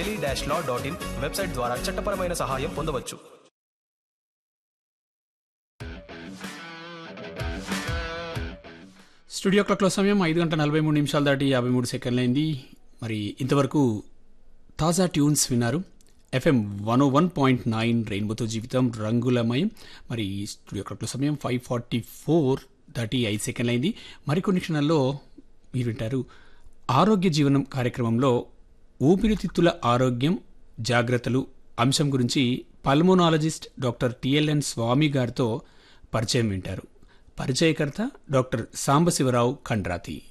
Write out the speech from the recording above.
tele dash law dot in website ద్వారా చట్టపరమైన సహాయం పొందవచ్చు స్టూడియో క్లాక్లో సమయం ఐదు గంటల నలభై మూడు నిమిషాలు దాటి యాభై మూడు సెకండ్లు అయింది మరి ఇంతవరకు తాజా ట్యూన్స్ విన్నారు FM one one point nine రెయిన్బోతో జీవితం రంగులమయం మరి స్టూడియో క్లాక్లో సమయం ఫైవ్ ఫార్టీ ఫోర్ దాటి ఐదు సెకండ్లు అయింది మరికొన్ని క్షణాల్లో మీరు వింటారు ఆరోగ్య జీవనం కార్యక్రమంలో ఊపిరితిత్తుల ఆరోగ్యం జాగ్రత్తలు అంశం గురించి పల్మోనాలజిస్ట్ డాక్టర్ టిఎల్ఎన్ స్వామి గారితో పరిచయం వింటారు పరిచయకర్త డాక్టర్ సాంబశివరావు ఖండ్రాతి